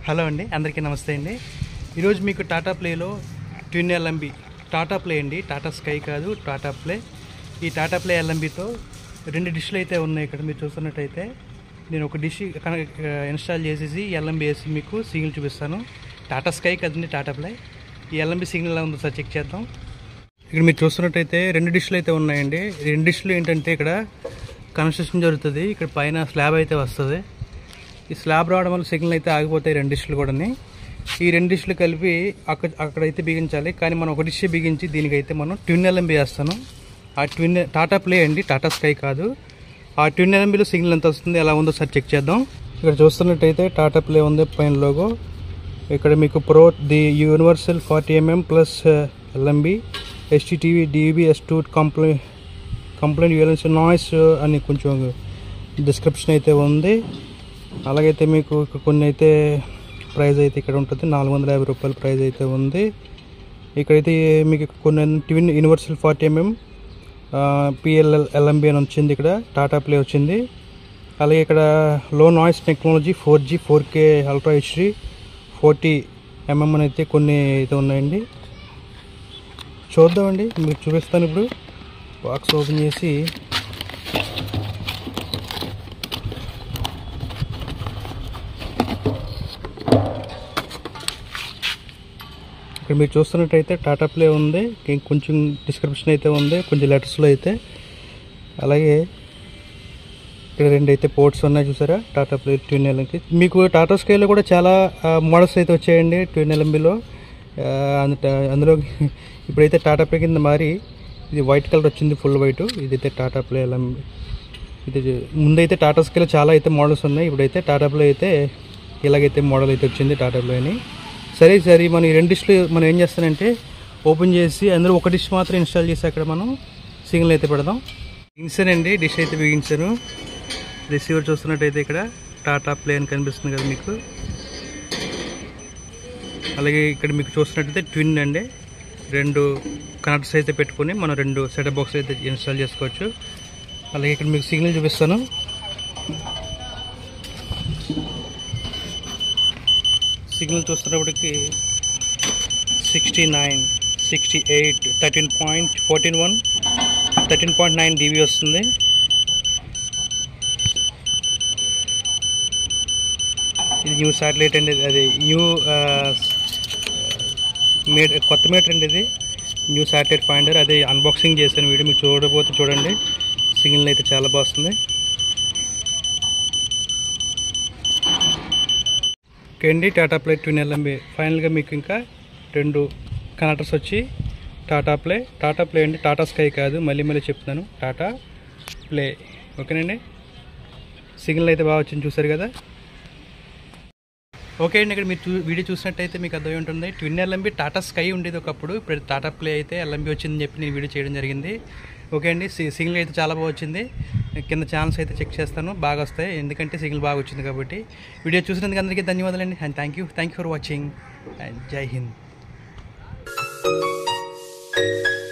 hello అండి అందరికీ నమస్తే అండి ఈరోజు మీకు టాటా ప్లేలో ట్విన్ ఎల్ఎంబి టాటా ప్లే అండి టాటా స్కై కాదు టాటా ప్లే ఈ టాటా ప్లే ఎల్ఎంబితో రెండు డిష్లు అయితే ఉన్నాయి ఇక్కడ మీరు చూస్తున్నట్టయితే నేను ఒక డిష్ ఇన్స్టాల్ చేసేసి ఎల్ఎంబి వేసి మీకు సిగ్నల్ చూపిస్తాను టాటా స్కై కదండి టాటా ప్లే ఈ ఎల్ఎంబి సిగ్నల్ ఎలా ఉందో సార్ చెక్ చేద్దాం ఇక్కడ మీరు చూస్తున్నట్టయితే రెండు డిష్లు అయితే ఉన్నాయండి ఈ రెండు డిష్లు ఏంటంటే ఇక్కడ కన్స్ట్రక్షన్ జరుగుతుంది ఇక్కడ పైన స్లాబ్ అయితే వస్తుంది ఈ స్లాబ్ రావడం వల్ల సిగ్నల్ అయితే ఆగిపోతాయి రెండు డిష్లు కూడా ఈ రెండు డిష్లు కలిపి అక్కడ అక్కడైతే బిగించాలి కానీ మనం ఒక డిష్ బిగించి దీనికైతే మనం ట్విన్ ఎల్ఎంబి వేస్తాను ఆ ట్విన్ టాటా ప్లే అండి టాటా స్కై కాదు ఆ ట్విన్ ఎల్ఎంబిలో సిగ్నల్ ఎంత వస్తుంది ఎలా ఉందో సార్ చెక్ చేద్దాం ఇక్కడ చూస్తున్నట్టయితే టాటా ప్లే ఉంది పైన లోగో ఇక్కడ మీకు pro the universal forty MM plus LNB STTV DB S two comply compliant violence noise అని కొంచెం డిస్క్రిప్షన్ అయితే ఉంది అలాగైతే మీకు ఇక కొన్ని అయితే ప్రైస్ అయితే ఇక్కడ ఉంటుంది నాలుగు వందల యాభై రూపాయల ప్రైస్ అయితే ఉంది ఇక్కడైతే మీకు కొన్ని twin universal forty MM PLL LNB అని వచ్చింది ఇక్కడ టాటా ప్లే వచ్చింది అలాగే ఇక్కడ low noise technology four G four K ultra HD forty MM అని అయితే కొన్ని అయితే ఉన్నాయండి చూద్దామండి మీకు చూపిస్తాను ఇప్పుడు బాక్స్ ఓపెన్ చేసి ఇక్కడ మీరు చూస్తున్నట్టయితే టాటా ప్లే ఉంది ఇంక కొంచెం డిస్క్రిప్షన్ అయితే ఉంది కొంచెం లెటర్స్లో అయితే అలాగే ఇక్కడ రెండు అయితే పోర్ట్స్ ఉన్నాయి చూసారా టాటా ప్లే ట్యూన్ ఎల్ఎంకి మీకు టాటా స్కైలో కూడా చాలా మోడల్స్ అయితే వచ్చాయండి ట్యూన్ ఎల్ఎంబిలో అందులో ఇప్పుడైతే టాటా ప్లే కింద మారి ఇది వైట్ కలర్ వచ్చింది ఫుల్ వైట్ ఇదైతే టాటా ప్లే ఎల్ఎంబి ఇది ముందైతే టాటా స్కైలో చాలా అయితే మోడల్స్ ఉన్నాయి ఇప్పుడైతే టాటా ప్లే అయితే ఇలాగైతే మోడల్ అయితే వచ్చింది టాటా ప్లే అని సరే సరే మనం ఈ రెండు డిష్లు మనం ఏం చేస్తానంటే ఓపెన్ చేసి అందులో ఒక డిష్ మాత్రం ఇన్స్టాల్ చేసి అక్కడ మనం సిగ్నల్ అయితే పెడదాం బిగించానండి డిష్ అయితే బిగించాను రిసీవర్ చూస్తున్నట్టయితే ఇక్కడ టాటా ప్లే అని కనిపిస్తుంది కదా మీకు అలాగే ఇక్కడ మీకు చూస్తున్నట్టయితే ట్విన్ అండి రెండు కనెక్టర్స్ అయితే పెట్టుకొని మనం రెండు సెటప్ బాక్స్ అయితే ఇన్స్టాల్ చేసుకోవచ్చు అలాగే ఇక్కడ మీకు సిగ్నల్ చూపిస్తాను సిగ్నల్ చూస్తున్నప్పటికి sixty nine sixty eight thirteen point fourteen one thirteen point nine DB వస్తుంది ఇది న్యూ శాటిలైట్ అండి అది న్యూ మీట కొత్త మీటర్ అండి ఇది న్యూ శాటిలైట్ ఫైండర్ అది అన్బాక్సింగ్ చేశాను వీడియో మీకు చూడకపోతే చూడండి సిగ్నల్ అయితే చాలా బాగుంది ఓకే అండి టాటా ప్లే ట్విన్ ఎల్ఎంబి ఫైనల్గా మీకు ఇంకా రెండు కనెక్టర్స్ వచ్చి టాటా ప్లే టాటా ప్లే అండి టాటా స్కై కాదు మళ్ళీ మళ్ళీ చెప్తున్నాను టాటా ప్లే ఓకేనండి సిగ్నల్ అయితే బాగా వచ్చింది చూసారు కదా ఓకే అండి ఇక్కడ మీరు చూ వీడియో చూసినట్టయితే మీకు అర్థమై ఉంటుంది ట్విన్ ఎల్ఎంబి టాటా స్కై ఉండేది ఒకప్పుడు ఇప్పుడు టాటా ప్లే అయితే ఎల్ఎంబి వచ్చిందని చెప్పి నేను వీడియో చేయడం జరిగింది ఓకే అండి సిగ్నల్ అయితే చాలా బాగా వచ్చింది కింద ఛానల్స్ అయితే చెక్ చేస్తాను బాగా వస్తాయి ఎందుకంటే సిగ్నల్ బాగా వచ్చింది కాబట్టి వీడియో చూసినందుకు అందరికీ ధన్యవాదాలండి and thank you thank you for watching and Jai Hind